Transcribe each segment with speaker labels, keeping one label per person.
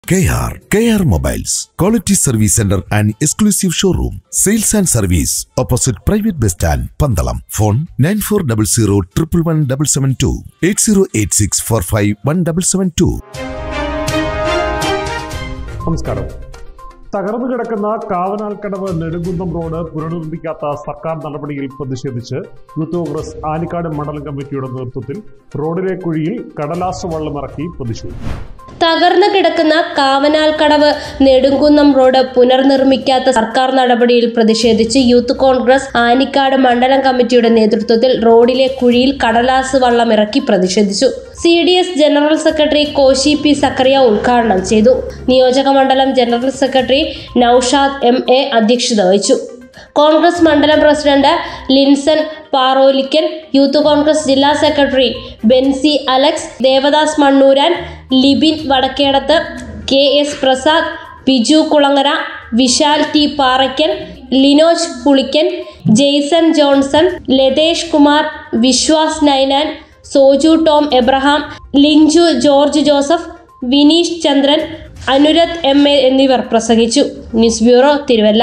Speaker 1: K R K R mobiles quality service centre and exclusive showroom sales and service opposite private bus stand Pandalam phone nine four double zero triple one double seven two eight zero eight six four five one double seven two
Speaker 2: നമസ്കാരം തകർന്നു കിടക്കുന്ന കാവനാൽക്കടവ് Nedumkunnam road പുനർനിർമ്മിക്കാത്ത സർക്കാർ നടപടിയിൽ പ്രതിഷേധിച്ച് youth Congress Anikkad മണ്ഡലം കമ്മിറ്റിയുടെ നേതൃത്വത്തിൽ റോഡിലെ കുഴിയിൽ കടലാസ വള്ളമിറക്കി പ്രതിഷേധിച്ചു
Speaker 3: തകർന്നു കിടക്കുന്ന കാവനാൽക്കടവ് നെടുങ്കുന്നം റോഡ് പുനർനിർമ്മിക്കാത്ത സർക്കാർ നടപടിയിൽ പ്രതിഷേധിച്ച് യൂത്ത് കോൺഗ്രസ് ആനിക്കാട് മണ്ഡലം കമ്മിറ്റിയുടെ നേതൃത്വത്തിൽ റോഡിലെ കുഴിയിൽ കടലാസ് വള്ളം ഇറക്കി പ്രതിഷേധിച്ചു C D S general secretary Koshy P Sakkariya ഉദ്ഘാടനം ചെയ്തു നിയോജക മണ്ഡലം general secretary Naushad M A അധ്യക്ഷത വഹിച്ചു കോൺഗ്രസ് മണ്ഡലം പ്രസിഡന്റ് ലിൻസൺ പാറോലിക്കൽ യൂത്ത് കോൺഗ്രസ് ജില്ലാ secretary Benzy Alex Devadas Mannooran Libin Vadakkedath K S Prasad Biju Kulangara Vishal T Parackal Linoj Pulickan Jaison Johnson Lathesh Kumar Viswas Ninan Soju Tom Abraham Linchu George Joseph Vineesh Chandran Anurath M A എന്നിവർ പ്രസംഗിച്ചു ന്യൂസ് ബ്യൂറോ തിരുവല്ല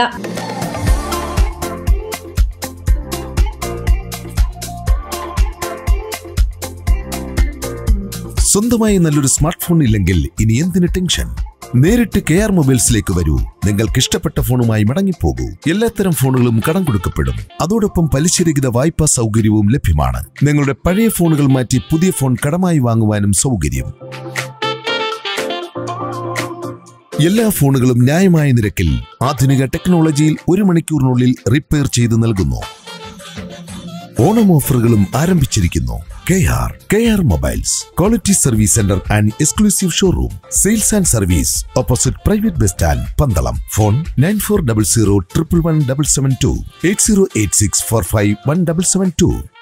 Speaker 1: സ്വന്തമായി നല്ലൊരു സ്മാർട്ട് ഫോൺ ഇല്ലെങ്കിൽ ഇനി എന്തിന് ടെൻഷൻ നേരിട്ട് കെ ആർ മൊബൈൽസിലേക്ക് വരൂ നിങ്ങൾക്ക് ഇഷ്ടപ്പെട്ട ഫോണുമായി മടങ്ങിപ്പോകൂ എല്ലാത്തരം ഫോണുകളും കടം കൊടുക്കപ്പെടും അതോടൊപ്പം പലിശരഹിത വായ്പാ സൗകര്യവും ലഭ്യമാണ് നിങ്ങളുടെ പഴയ ഫോണുകൾ മാറ്റി പുതിയ ഫോൺ കടമായി വാങ്ങുവാനും സൗകര്യം എല്ലാ ഫോണുകളും ന്യായമായ നിരക്കിൽ ആധുനിക ടെക്നോളജിയിൽ ഒരു മണിക്കൂറിനുള്ളിൽ റിപ്പയർ ചെയ്ത് നൽകുന്നു ഓണം ഓഫറുകളും ആരംഭിച്ചിരിക്കുന്നു K R K R mobiles quality service centre and exclusive showroom sales and service opposite private bus stand Pandalam phone nine four double zero triple one double seven two eight zero eight six four five one double seven to